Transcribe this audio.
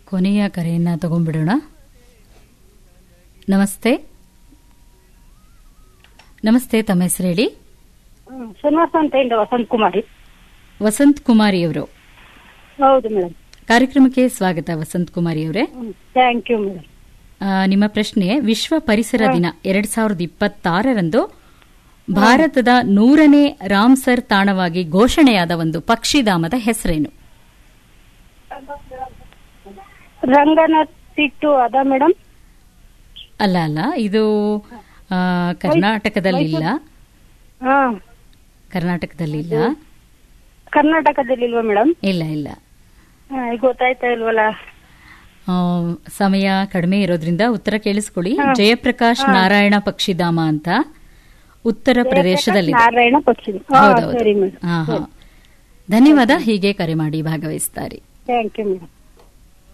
ಕೊನೆಯ ಕರೆಯನ್ನ ತಗೊಂಡ್ಬಿಡೋಣ ನಮಸ್ತೆ ನಮಸ್ತೆ ತಮ್ಮ ಹೆಸರು ಹೇಳಿ ಹ್ಮ್, ಶ್ರೀನಿವಾಸ ಅಂತ ಇಂದ ವಸಂತ್ ಕುಮಾರಿ ವಸಂತ್ ಕುಮಾರಿ ಅವರು ಹೌದು ಮೇಡಮ್ ಕಾರ್ಯಕ್ರಮಕ್ಕೆ ಸ್ವಾಗತ ವಸಂತ್ ಕುಮಾರಿ ಅವರೇ ಥ್ಯಾಂಕ್ ಯು ಮೇಡಮ್ ಆ, ನಿಮ್ಮ ಪ್ರಶ್ನೆ ವಿಶ್ವ ಪರಿಸರ ದಿನ ಎರಡ್ ಸಾವಿರದ ಇಪ್ಪತ್ತಾರರಂದು ಭಾರತದ ನೂರನೇ ರಾಮ್ಸರ್ ತಾಣವಾಗಿ ಘೋಷಣೆಯಾದ ಒಂದು ಪಕ್ಷಿಧಾಮದ ಹೆಸರೇನು ರಂಗನತಿಟ್ಟು ಅದ ಮೇಡಮ್ ಅಲ್ಲ ಅಲ್ಲ ಇದು ಆ, ಕರ್ನಾಟಕದಲ್ಲಿಲ್ಲ ಹಾ ಕರ್ನಾಟಕದಲ್ಲಿಲ್ಲ ಕರ್ನಾಟಕದಲ್ಲಿ ಇಲ್ವಾ ಮೇಡಮ್ ಇಲ್ಲ ಇಲ್ಲ ಗೊತ್ತಾಯ್ತಾ ಇಲ್ವಲ್ಲ ಆ, ಸಮಯ ಕಡಿಮೆ ಇರೋದ್ರಿಂದ ಉತ್ತರ ಕೇಳಿಸ್ಕೊಳ್ಳಿ ಜಯಪ್ರಕಾಶ್ ನಾರಾಯಣ ಪಕ್ಷಿಧಾಮ ಅಂತ ಉತ್ತರ ಪ್ರದೇಶದಲ್ಲಿದೆ ನಾರಾಯಣ ಪಕ್ಷಿ ಹಾ, ಹೌದೌದು ಸರಿ ಮೇಡಮ್ ಹಾ ಹಾ ಧನ್ಯವಾದ ಹೀಗೆ ಕರೆ ಮಾಡಿ ಭಾಗವಹಿಸ್ತಾರೆ ಥ್ಯಾಂಕ್ ಯು ಮೇಡಮ್